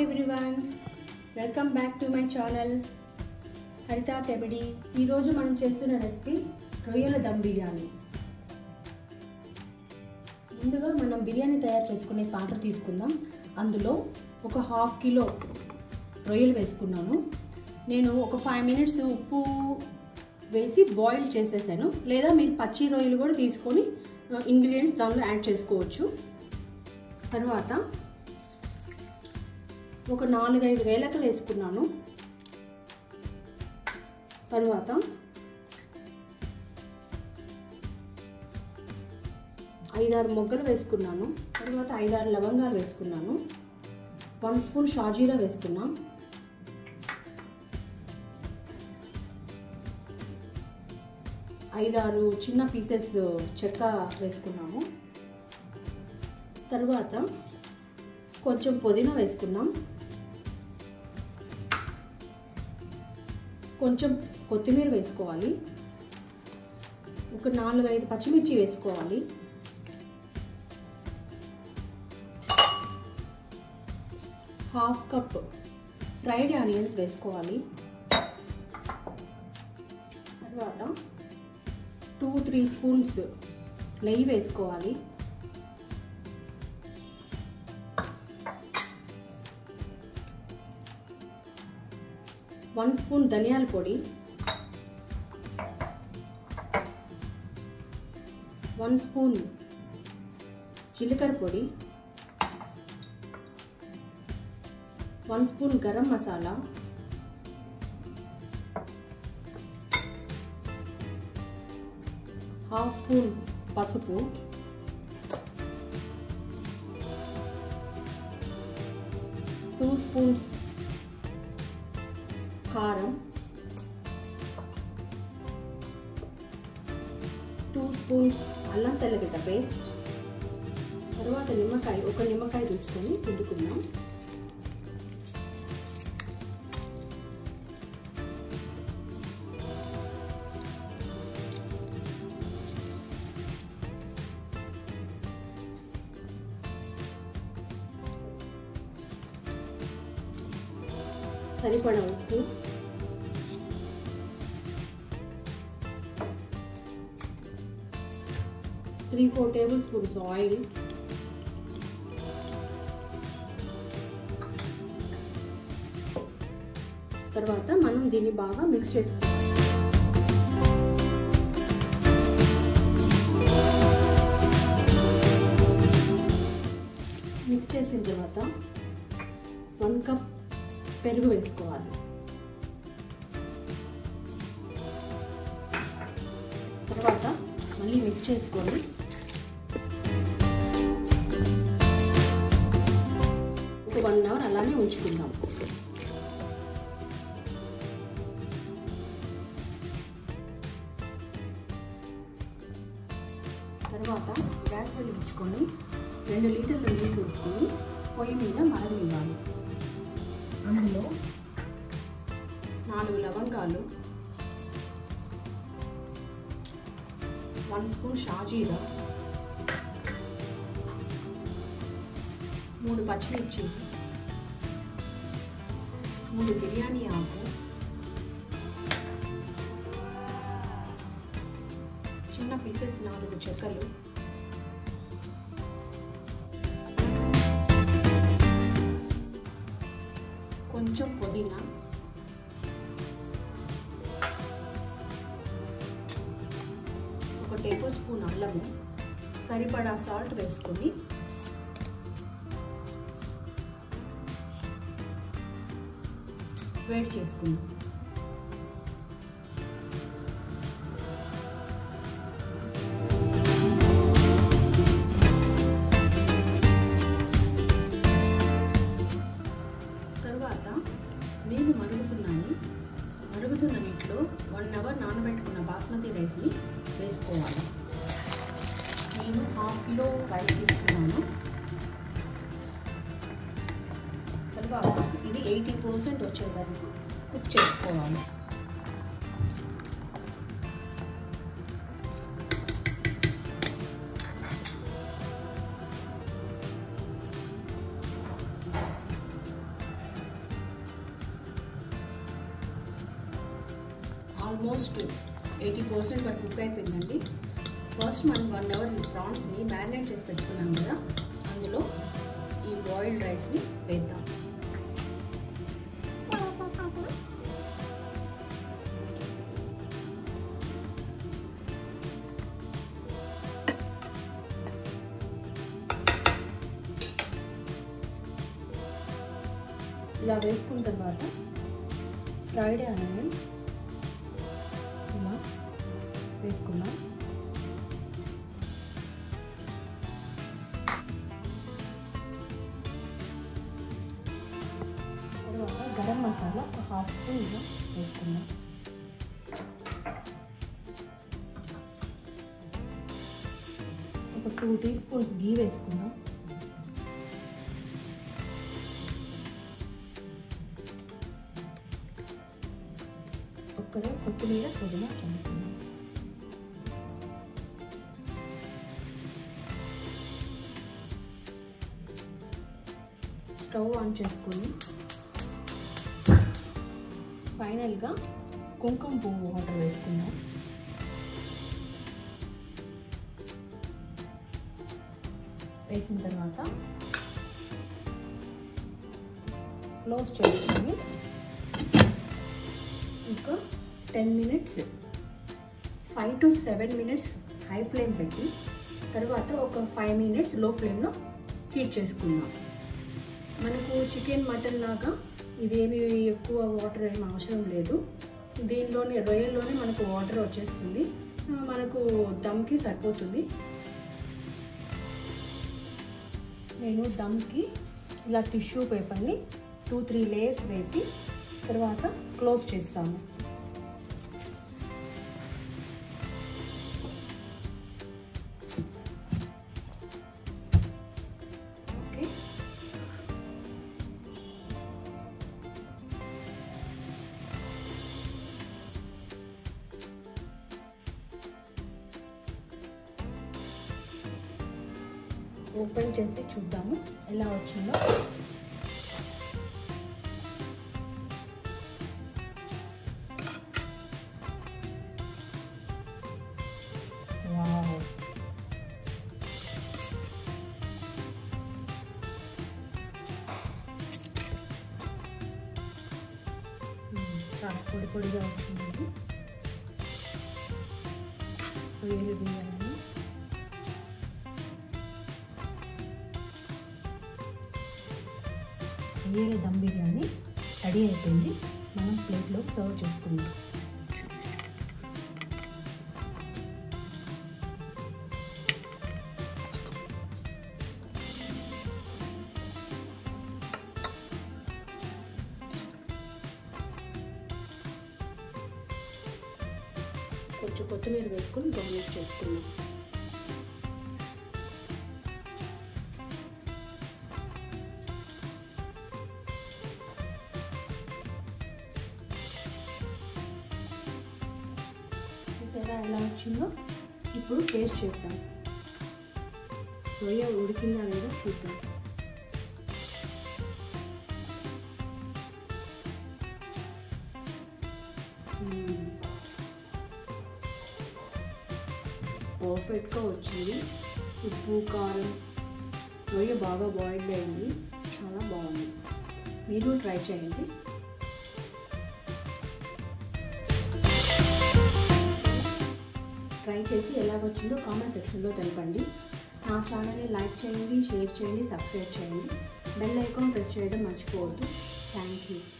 everyone welcome back to my channel Haritha తెబడి ఈరోజు మనం చేస్తున్న రెసిపీ రొయ్యల దమ్ బిర్యానీ ముందుగా మనం బిర్యానీ తయారు చేసుకునే పాత్ర తీసుకుందాం అందులో ఒక హాఫ్ కిలో రొయ్యలు వేసుకున్నాను నేను ఒక ఫైవ్ మినిట్స్ ఉప్పు వేసి బాయిల్ చేసేసాను లేదా మీరు పచ్చి రొయ్యలు కూడా తీసుకొని ఇంగ్రీడియంట్స్ దానిలో యాడ్ చేసుకోవచ్చు తర్వాత ఒక నాలుగైదు వేలకలు వేసుకున్నాను తర్వాత ఐదారు మొగ్గలు వేసుకున్నాను తర్వాత ఐదారు లవంగాలు వేసుకున్నాను వన్ స్పూన్ షాజీరా వేసుకున్నాం ఐదారు చిన్న పీసెస్ చెక్క వేసుకున్నాము తర్వాత కొంచెం పుదీనా వేసుకున్నాం కొంచెం కొత్తిమీర వేసుకోవాలి ఒక నాలుగు ఐదు పచ్చిమిర్చి వేసుకోవాలి హాఫ్ కప్ ఫ్రైడ్ ఆనియన్స్ వేసుకోవాలి తర్వాత టూ త్రీ స్పూన్స్ నెయ్యి వేసుకోవాలి వన్ స్పూన్ ధనియాల పొడి వన్ స్పూన్ జీలకర్ర పొడి one spoon garam masala half spoon పసుపు టూ స్పూన్స్ కారం టూ స్పూన్స్ అల్లం తెల్లగడ్డ పేస్ట్ తర్వాత నిమ్మకాయ ఒక నిమ్మకాయ తీసుకొని పిండుకుందాం సరిపడా ఉప్పు three four table spoons oil తర్వాత మనం దీన్ని బాగా మిక్స్ చేసుకోవాలి మిక్స్ చేసిన తర్వాత వన్ కప్ పెరుగు వేసుకోవాలి తర్వాత మళ్ళీ మిక్స్ చేసుకొని ఒక వన్ అవర్ అలానే ఉంచుకుందాం తర్వాత గ్యాస్ వెలిగించుకొని రెండు లీటర్ల నీళ్ళు వేసుకొని పొయ్యి మీద మరగనివ్వాలి అందులో నాలుగు లవంగాలు వన్ స్పూన్ షాజీరా మూడు పచ్చిమిర్చి మూడు బిర్యానీ ఆకు చిన్న పీసెస్ నాలుగు చెక్కలు కొంచెం పుదీనా ఒక టేబుల్ స్పూన్ అల్లము సరిపడా సాల్ట్ వేసుకొని వేడి చేసుకుందాం తర్వాత నీళ్ళు మరుగుతున్నాయి మరుగుతున్న నీటిలో వన్ అవర్ నానబెట్టుకున్న బాస్మతి రైస్ని వేసుకోవాలి నేను హాఫ్ కిలో రైస్ తీసుకున్నాను తర్వాత ఇది ఎయిటీ పర్సెంట్ వచ్చే వరకు కుక్ చేసుకోవాలి ఆల్మోస్ట్ ఎయిటీ పర్సెంట్ వరకు కుక్ అయిపోయిందండి ఫస్ట్ మనం వన్ అవర్ ప్రాన్స్ని మ్యారినేట్ చేసి పెట్టుకున్నాం కదా అందులో ఈ బాయిల్డ్ రైస్ని వేద్దాం ఇలా వేసుకున్న తర్వాత ఫ్రైడ్ ఆనియన్ ఇలా వేసుకున్నాం తర్వాత గరం మసాలా ఒక హాఫ్ స్పూన్ ఇలా వేసుకున్నాం ఒక టూ టీ స్పూన్స్ గీ వేసుకున్నాం ఒక్కరే కొత్తిమీర పుదీనా చల్లుకున్నాం స్టవ్ ఆన్ చేసుకొని ఫైనల్గా కుంకుమ పువ్వు వాటర్ వేసుకుందాం వేసిన తర్వాత క్లోజ్ చేసుకొని ఇంకా ten minutes five to seven minutes high flame పెట్టి తర్వాత ఒక ఫైవ్ మినిట్స్ లో ఫ్లేమ్లో హీట్ చేసుకుందాం మనకు చికెన్ మటన్ లాగా ఇదేమి ఎక్కువ వాటర్ ఏమి అవసరం లేదు దీనిలోనే రొయ్యల్లోనే మనకు వాటర్ వచ్చేస్తుంది మనకు దమ్కి సరిపోతుంది నేను దమ్కి ఇలా టిష్యూ పేపర్ని టూ త్రీ లేయర్స్ వేసి తర్వాత క్లోజ్ చేస్తాము ఓకే ఓపెన్ చేసి చూద్దాము ఎలా వచ్చిందో వావ్ చాలా పొడి పొడిగా వచ్చింది రొయ్యలు బిర్యానీ రొయ్యల దమ్ బిర్యానీ రెడీ అయిపోయింది మనం ప్లేట్లో సర్వ్ చేసుకుందాం కొంచెం కొత్తిమీర వేసుకొని గార్నిష్ చేసుకున్నాం చూసారా ఎలా వచ్చిందో ఇప్పుడు టేస్ట్ చేద్దాం రొయ్య ఉడికిందా లేదా చూద్దాం పర్ఫెక్ట్గా వచ్చింది ఉప్పు కారం రొయ్య బాగా బాయిల్డ్ అయింది చాలా బాగుంది మీరు ట్రై చేయండి ట్రై చేసి ఎలా వచ్చిందో కామెంట్ సెక్షన్లో తెలపండి నా ఛానల్ని లైక్ చేయండి షేర్ చేయండి సబ్స్క్రైబ్ చేయండి బెల్ ఐకాన్ ప్రెస్ చేయడం మర్చిపోవద్దు థ్యాంక్ యూ